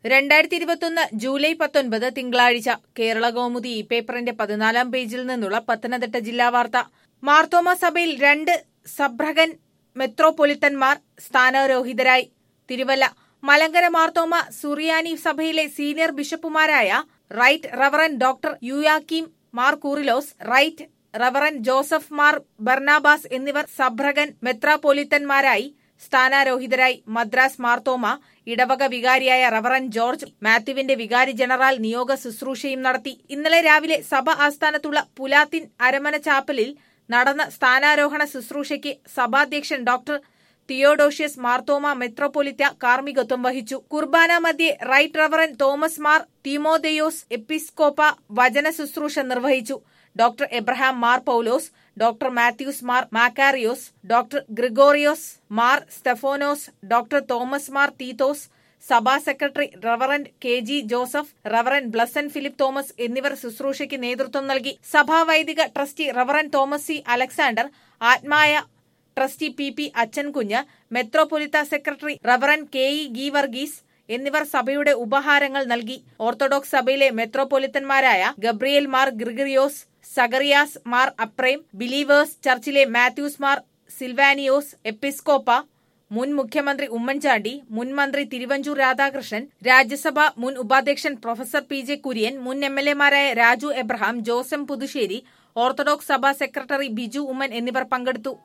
രണ്ടായിരത്തി ഇരുപത്തൊന്ന് ജൂലൈ പത്തൊൻപത് തിങ്കളാഴ്ച കേരള കൗമുദി ഈ പേപ്പറിന്റെ പതിനാലാം പേജിൽ നിന്നുള്ള പത്തനംതിട്ട ജില്ലാ വാർത്ത മാർത്തോമ സഭയിൽ രണ്ട് സബ്രഹൻ മെത്രോപൊലിത്തന്മാർ സ്ഥാനാരോഹിതരായി തിരുവല്ല മലങ്കര മാർത്തോമ സുറിയാനി സഭയിലെ സീനിയർ ബിഷപ്പുമാരായ right reverend doctor Yuyakim Mar Koorilos right reverend Joseph Mar Barnabas എന്നിവർ സബ്രഹൻ മെത്രാപൊലിത്തന്മാരായി സ്ഥാനാരോഹിതരായി മദ്രാസ് മാർത്തോമ ഇടവക വികാരിയായ റവറൻ ജോർജ് മാത്യുവിന്റെ വികാരി ജനറൽ നിയോഗ ശുശ്രൂഷയും നടത്തി ഇന്നലെ രാവിലെ സഭ ആസ്ഥാനത്തുള്ള പുലാത്തിൻ അരമന ചാപ്പലിൽ നടന്ന സ്ഥാനാരോഹണ ശുശ്രൂഷയ്ക്ക് സഭാധ്യക്ഷൻ ഡോക്ടർ തിയോഡോഷ്യസ് മാർത്തോമ മെത്രോപൊലിത്ത കാർമ്മികത്വം വഹിച്ചു കുർബാന മധ്യേ right reverend Thomas Mar Theemotheos എപ്പിസ്കോപ്പ വചന ശുശ്രൂഷ നിർവഹിച്ചു doctor Abraham Mar Paulose doctor Mathews Mar Makarios doctor Grigorios Mar Stephanos doctor Thomas Mar Theethos സഭാ secretary reverend K G Joseph reverend Blessan Philip Thomas എന്നിവർ ശുശ്രൂഷയ്ക്ക് നേതൃത്വം നൽകി സഭാ വൈദിക trustee reverend Thomas C Alexander ആത്മായ ട്രസ്റ്റി പി പി അച്ഛൻകുഞ്ഞ് മെത്രോപൊലിത്ത secretary reverend K E ghee Varghese എന്നിവർ സഭയുടെ ഉപഹാരങ്ങൾ നൽകി ഓർത്തഡോക്സ് സഭയിലെ മെത്രോപൊലിത്തന്മാരായ ഗബ്രിയേൽ മാർ ഗ്രിഗറിയോസ് സഗറിയാസ് മാർ അപ്രേം ബിലീവേഴ്സ് ചർച്ചിലെ മാത്യൂസ് മാർ സിൽവാനിയോസ് എപ്പിസ്കോപ്പ മുൻ മുഖ്യമന്ത്രി ഉമ്മൻചാണ്ടി മുൻ മന്ത്രി തിരുവഞ്ചൂർ രാധാകൃഷ്ണൻ രാജ്യസഭ മുൻ ഉപാധ്യക്ഷൻ പ്രൊഫസർ പി ജെ കുര്യൻ മുൻ എം എൽ എമാരായ രാജു എബ്രഹാം ജോസം പുതുശ്ശേരി ഓർത്തഡോക്സ് സഭാ സെക്രട്ടറി ബിജു ഉമ്മൻ എന്നിവർ പങ്കെടുത്തു